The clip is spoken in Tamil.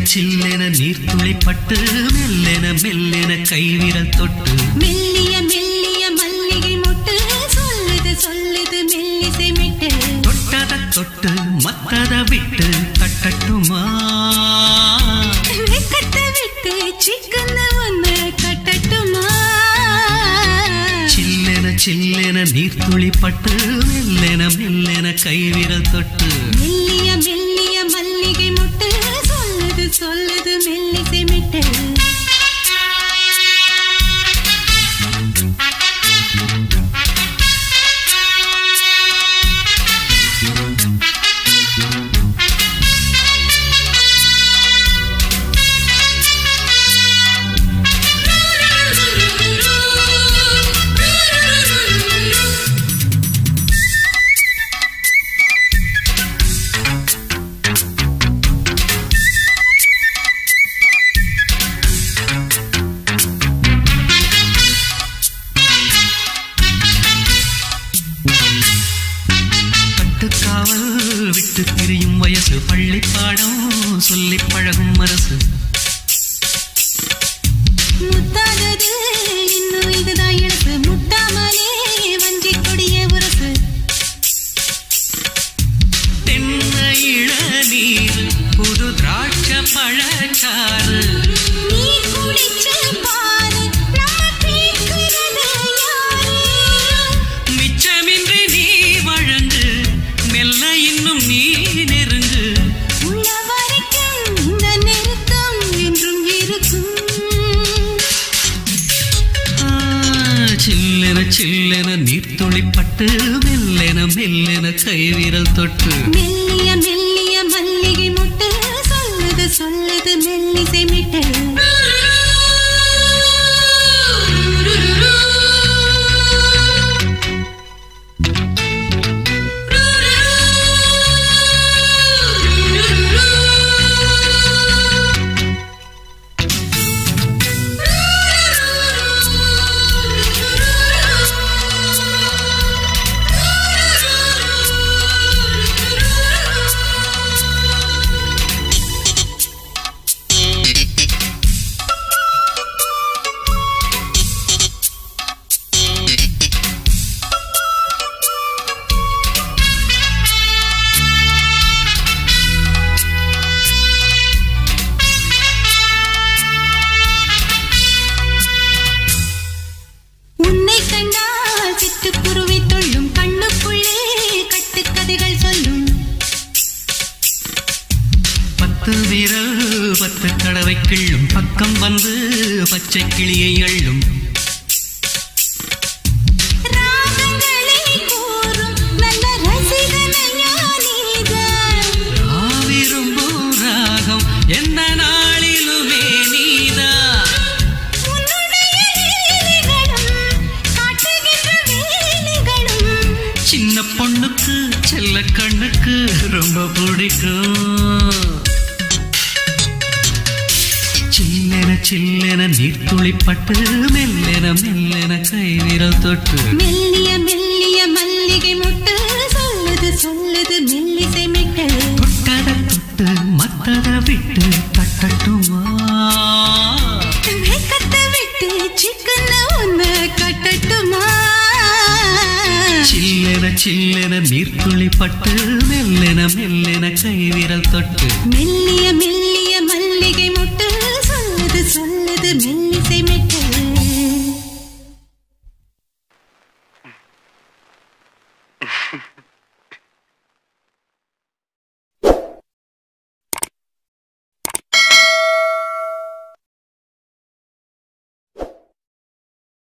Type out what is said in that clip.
சில்லென நீர்த்துளி பட்டு மெல்லென மெல்லென கைவிரல் தொட்டு மெல்லிய மெல்லிய மல்லிகை மொட்டு சொல்லுது சொல்லுது மெல்லிசை மிட்டு தொட்டத தொட்டு மத்தத விட்டு கட்டட்டுமா வெக்கத்தை விட்டு சிக்கன ஒண்ணு கட்டட்டுமா சில்லென சில்லென நீர்த்துளி பட்டு மெல்லென மெல்லென கைவிரல் தொட்டு மெல்லிய மெல்லிய மல்லிகை மொட்டு சொல்லுது சொல்லுது மெல்லிசை மிட்டு பட்டுக்காவல் விட்டு திரியும் வயசு பள்ளி பாடம் சொல்லி பழகும் மனசு முத்தாதது இன்னும் இதுதான் இழப்பு முட்டாமலே வஞ்சி கொடிய உரசு தென்னை இளநீர் புது திராட்ச பழச்சாறு நீ குடிச்சு பாரு நம்ம கேட்கிறது யாரு மிச்சமின்றி நீ வழங்கு மெல்ல இன்னும் நீ நெருங்கு உள்ள வரைக்கும் இந்த நெருக்கம் என்றும் இருக்கும் ஆ, சில்லென சில்லென நீர்த்துளி பட்டு மெல்லென மெல்லென கைவிரல் தொட்டு மெல்லிய மெல்லிய மல்லிகை மொட்டு சொல்லுது சொல்லுது மெல்லிசை மிட்டு உன்னை கண்டால் சிட்டுக்குருவி தொள்ளும் கண்ணுக்குள்ளே கட்டுக்கதைகள் சொல்லும் பத்து விரல் பத்து தடவை கிள்ளும் பக்கம் வந்து பச்சை கிளியை அள்ளும் ராகங்களை கூறும் நல்ல ரசிகனையா நீதான் நான் விரும்பும் ராகம் எந்த நாளிலுமே நீதா உன்னுடைய லீலைகளும் காட்டுகின்ற வேலைகளும் சின்ன பொண்ணுக்கு செல்ல கண்ணுக்கு ரொம்ப பிடிக்கும் சில்லென சில்லென நீர்த்துளி பட்டு மெல்லென மெல்லென கைவிரல் தொட்டு மெல்லிய மெல்லிய மல்லிகை மொட்டு சொல்லுது சொல்லுது மெல்லிசை மிட்டு தொட்டத தொட்டு மத்தத விட்டு தட்டட்டுமா வெக்கத்தை விட்டு சிக்கன ஒண்ணு கட்டட்டுமா சில்லென சில்லென நீர்த்துளி பட்டு மெல்லென மெல்லென கைவிரல் தொட்டு மெல்லிய